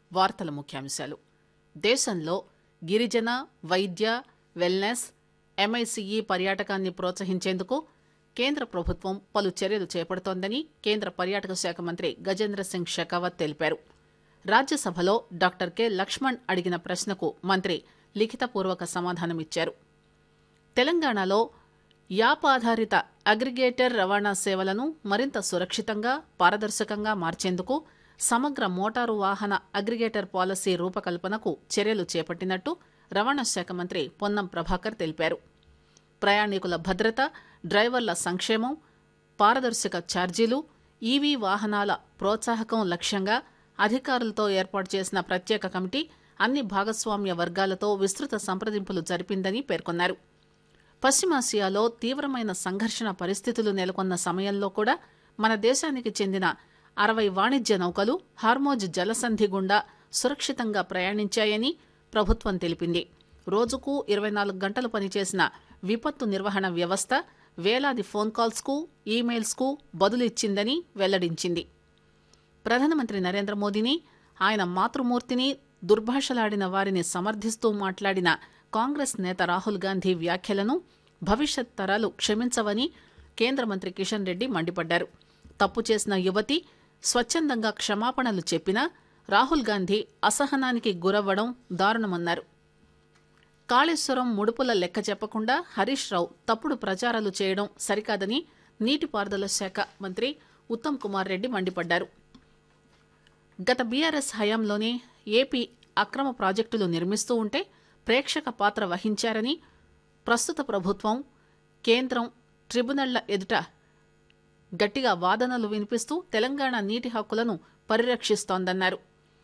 వార్తల ముఖ్యాంశాలు దేశంలో గిరిజన వైద్య వెల్నెస్ ఎంఐసిఈ పర్యాటకాన్ని ప్రోత్సహించేందుకు కేంద్ర ప్రభుత్వం పలు చర్యలు చేపడుతోందని కేంద్ర పర్యాటక శాఖ మంత్రి గజేంద్ర సింగ్ షెకావత్ తెలిపారు రాజ్యసభలో డాక్టర్ కె లక్ష్మణ్ అడిగిన ప్రశ్నకు మంత్రి లిఖితపూర్వక సమాధానమిచ్చారు తెలంగాణలో యాప్ ఆధారిత అగ్రిగేటర్ రవాణా సేవలను మరింత సురక్షితంగా పారదర్శకంగా మార్చేందుకు సమగ్ర మోటారు వాహన అగ్రిగేటర్ పాలసీ రూపకల్పనకు చర్యలు చేపట్టినట్టు రవాణా శాఖ మంత్రి పొన్నం ప్రభాకర్ తెలిపారు ప్రయాణికుల భద్రత డ్రైవర్ల సంక్షేమం పారదర్శక ఛార్జీలు ఈవీ వాహనాల ప్రోత్సాహకం లక్ష్యంగా అధికారులతో ఏర్పాటు చేసిన ప్రత్యేక కమిటీ అన్ని భాగస్వామ్య వర్గాలతో విస్తృత సంప్రదింపులు జరిపిందని పేర్కొన్నారు పశ్చిమాసియాలో తీవ్రమైన సంఘర్షణ పరిస్థితులు నెలకొన్న సమయంలో కూడా మన దేశానికి చెందిన అరవై వాణిజ్య నౌకలు హార్మోజ్ జలసంధి గుండా సురక్షితంగా ప్రయాణించాయని ప్రభుత్వం తెలిపింది రోజుకు ఇరవై నాలుగు గంటలు పనిచేసిన విపత్తు నిర్వహణ వ్యవస్థ వేలాది ఫోన్ కాల్స్కు ఈమెయిల్స్కు బదులిచ్చిందని వెల్లడించింది ప్రధానమంత్రి నరేంద్ర మోదీని ఆయన మాతృమూర్తిని దుర్భాషలాడిన వారిని సమర్థిస్తూ మాట్లాడిన కాంగ్రెస్ నేత రాహుల్ గాంధీ వ్యాఖ్యలను భవిష్యత్ తరాలు క్షమించవని కేంద్ర మంత్రి కిషన్ రెడ్డి మండిపడ్డారు తప్పు చేసిన యువతి స్వచ్ఛందంగా క్షమాపణలు చెప్పినా రాహుల్ గాంధీ అసహనానికి గురవ్వడం దారుణమన్నారు కాళేశ్వరం ముడుపుల లెక్క చెప్పకుండా హరీష్ రావు తప్పుడు ప్రచారాలు చేయడం సరికాదని నీటిపారుదల శాఖ మంత్రి ఉత్తమ్ కుమార్ రెడ్డి మండిపడ్డారు గత బీఆర్ఎస్ హయాంలోనే ఏపీ అక్రమ ప్రాజెక్టులు నిర్మిస్తూ ఉంటే ప్రేక్షక పాత్ర వహించారని ప్రస్తుత ప్రభుత్వం కేంద్రం ట్రిబ్యునళ్ల ఎదుట గట్టిగా వాదనలు వినిపిస్తూ తెలంగాణ నీటి హక్కులను పరిరక్షిస్తోందన్నారు